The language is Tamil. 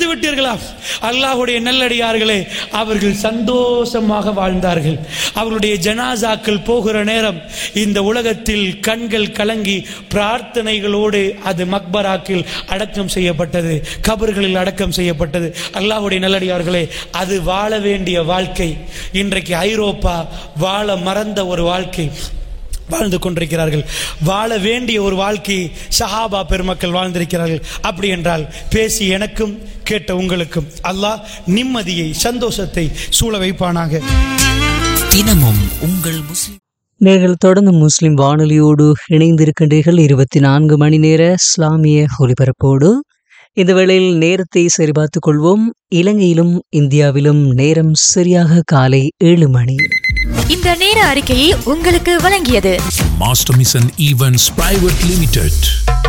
விட்டீர்களா அல்லாஹ்வுடைய நல்லடியார்களே அவர்கள் சந்தோஷமாக வாழ்ந்தார்கள் அவர்களுடைய ஜனாசாக்கள் போகிற நேரம் இந்த உலகத்தில் கண்கள் கலங்கி பிரார்த்தனைகளோடு அது மக்பராக்கில் அடக்கம் செய்யப்பட்டது கபர்களில் அடக்கம் செய்யப்பட்டது அல்லாஹ்வுடைய நல்லடியார்களே அது வாழ வேண்டிய வாழ்க்கை இன்றைக்கு ஐரோப்பா வாழ மறந்த ஒரு வாழ்க்கை வாழ்ந்து கொண்டிருக்கிறார்கள் வாழ வேண்டிய ஒரு வாழ்க்கை சஹாபா பெருமக்கள் வாழ்ந்திருக்கிறார்கள் அப்படி என்றால் பேசி எனக்கும் கேட்ட உங்களுக்கும் அல்லாஹ் நிம்மதியை சந்தோஷத்தை சூழ வைப்பானாக தினமும் உங்கள் முஸ்லிம் நீங்கள் தொடர்ந்து முஸ்லிம் வானொலியோடு இணைந்திருக்கின்றீர்கள் இருபத்தி நான்கு மணி நேர இஸ்லாமிய ஒலிபரப்போடு இந்த வேளையில் நேரத்தை சரிபார்த்துக் கொள்வோம் இலங்கையிலும் இந்தியாவிலும் நேரம் சரியாக காலை ஏழு மணி இந்த நேர அறிக்கையை உங்களுக்கு வழங்கியது Master Mission Events Private Limited.